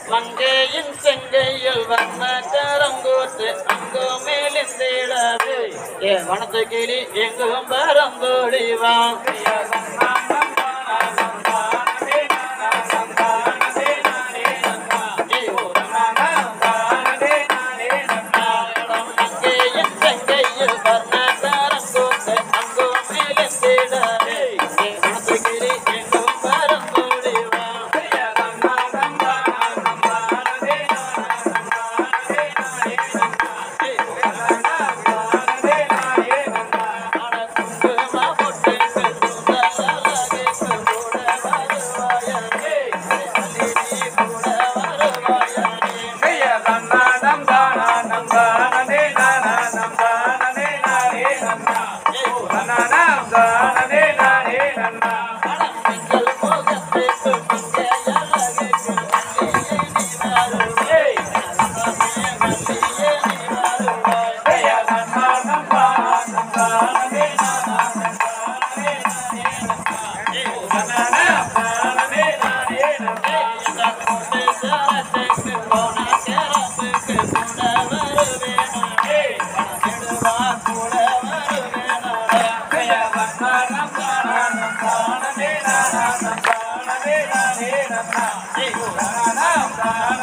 மங்கையின் செங்கையில் வந்த கரங்கோட்டு அங்கோ மேலிந்திடவே ஏ வனத்து கிளி எங்கும் பரந்தோடிவான் மங்கையின் செங்கையில் வந்த கரங்கோட்டு அங்கோ மேலிந்திடவே ஏ வனத்து கிளி எங்கும் பரந்தோடிவான் Hey,